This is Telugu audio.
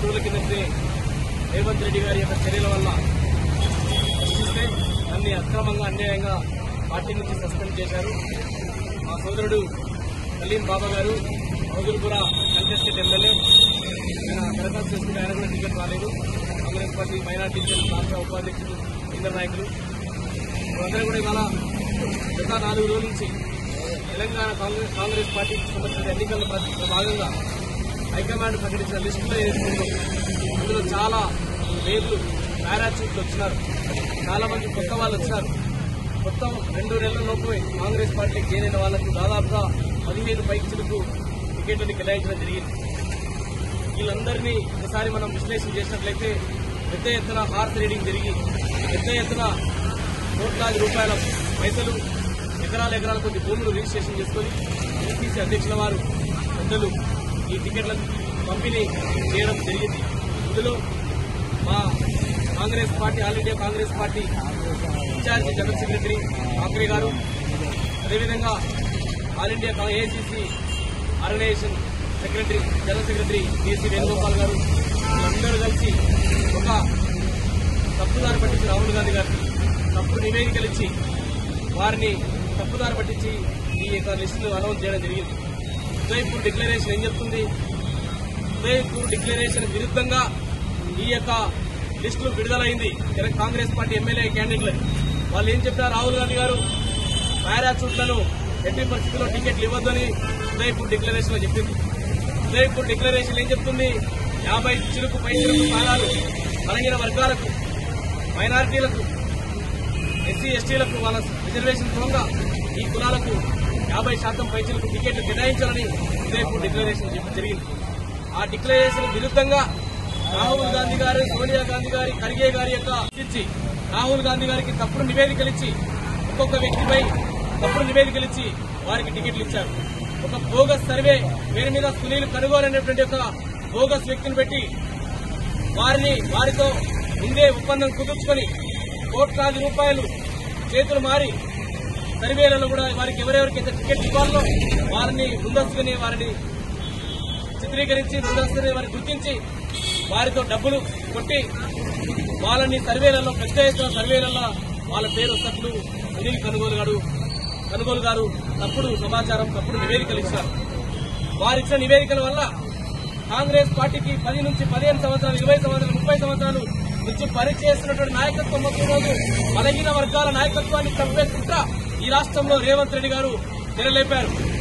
మూడు రోజుల కిందటే రేవంత్ రెడ్డి గారి యొక్క చర్యల వల్ల ప్రశ్నిస్తే దాన్ని అక్రమంగా అన్యాయంగా పార్టీ నుంచి సస్పెండ్ చేశారు మా సోదరుడు కలీం బాబా గారు రోజులపుర కంటెస్టెడ్ ఎమ్మెల్యే ఆయన దరఖాస్తు చేసుకుంటే ఆయన కూడా టికెట్ రాలేదు కాంగ్రెస్ పార్టీ మైనార్టీ సెల్ రాష్ట్ర ఉపాధ్యక్షులు ఇద్దరు నాయకులు అందరూ కూడా ఇవాళ గత నాలుగు రోజుల నుంచి తెలంగాణ కాంగ్రెస్ కాంగ్రెస్ పార్టీకి సంబంధించిన ఎన్నికల ప్ర- భాగంగా హైకమాండ్ ప్రకటించిన లిస్టులో ఏదైతే అందులో చాలా పేర్లు పారాచూట్లు వచ్చినారు చాలా మంది కొత్త వాళ్ళు వచ్చినారు మొత్తం రెండు నెలల లోపు కాంగ్రెస్ పార్టీకి చేరిన వాళ్లకు దాదాపుగా పదిహేను పైకి చిలుకు టికెట్లను కేటాయించడం జరిగింది వీళ్ళందరినీ ఒకసారి మనం విశ్లేషణ చేసినట్లయితే పెద్ద ఎత్తున హార్స్ రీడింగ్ జరిగి పెద్ద ఎత్తున కోట్లాది రూపాయల పైసలు ఎకరాల ఎకరాల కొద్ది భూములు రిజిస్ట్రేషన్ చేసుకొని యూపీసీ అధ్యక్షుల వారు పెద్దలు ఈ టికెట్లను పంపిణీ చేయడం జరిగింది ఇందులో మా Congress party all India Congress party incharge general secretary Thackeray గారు అదేవిధంగా all India AICC organisation secretary general secretary KC Venugopal గారు అందరూ కలిసి ఒక తప్పుదారి పట్టించిన రాహుల్ గాంధీ గారికి తప్పుడు నివేదికలు ఇచ్చి వారిని తప్పుదారి పట్టించి ఈ యొక్క లిస్టును అనౌన్స్ చేయడం జరిగింది ఉదయపూర్ డిక్లరేషన్ ఏం చెప్తుంది ఉదయపూర్ డిక్లరేషన్ విరుద్ధంగా ఈ యొక్క లిస్టులు విడుదలైంది తెలంగాణ కాంగ్రెస్ పార్టీ ఎమ్మెల్యే క్యాండిడేట్లు వాళ్ళు ఏం చెప్పారు రాహుల్ గాంధీ గారు పారాచూట్లను ఎట్టి పరిస్థితుల్లో టికెట్లు ఇవ్వద్దని ఉదయపూర్ డిక్లరేషన్ లో చెప్పింది ఉదయపూర్ డిక్లరేషన్ ఏం చెప్తుంది యాభై చిరుకు పై చిరుకు స్థానాలు బలహీన వర్గాలకు మైనారిటీలకు ఎస్సీ ఎస్టీలకు వాళ్ళ రిజర్వేషన్ దృఢంగా ఈ కులాలకు యాభై శాతం పైచలకు టికెట్లు కేటాయించాలని ఉదయపూర్ డిక్లరేషన్ చెప్పి జరిగింది ఆ డిక్లరేషన్ విరుద్ధంగా రాహుల్ గాంధీ గారు సోనియా గాంధీ గారి ఖర్గే గారి యొక్క ఇచ్చి రాహుల్ గాంధీ గారికి తప్పుడు నివేదికలు ఇచ్చి ఒక్కొక్క వ్యక్తిపై తప్పుడు నివేదికలు ఇచ్చి వారికి టికెట్లు ఇచ్చారు ఒక బోగస్ సర్వే పేరు మీద సునీల్ కనుగోలు అనేటువంటి ఒక బోగస్ వ్యక్తిని పెట్టి వారిని వారితో ముందే ఒప్పందం కుదుర్చుకొని కోట్లాది రూపాయలు చేతులు మారి సర్వేలలో కూడా వారికి ఎవరెవరికైతే టికెట్ ఇవ్వాలో వారిని ముందస్తుగానే వారిని చిత్రీకరించి ముందస్తుగానే వారిని గుర్తించి వారితో డబ్బులు కొట్టి వాళ్ళని సర్వేలలో పెద్ద ఎత్తున సర్వేలలో వాళ్ళ పేరు వస్తట్లు సునీల్ కొనుగోలు గారు కొనుగోలు గారు తప్పుడు సమాచారం తప్పుడు నివేదికలు ఇచ్చారు వారిచ్చిన నివేదికల వల్ల కాంగ్రెస్ పార్టీకి పది నుంచి పదిహేను సంవత్సరాలు ఇరవై సంవత్సరాలు ముప్పై సంవత్సరాలు నుంచి పనిచేస్తున్నటువంటి నాయకత్వం మొత్తం రోజు బలహీన వర్గాల నాయకత్వాన్ని చంపే కుట్ర ఈ రాష్ట్రంలో రేవంత్ రెడ్డి గారు తెరలేపారు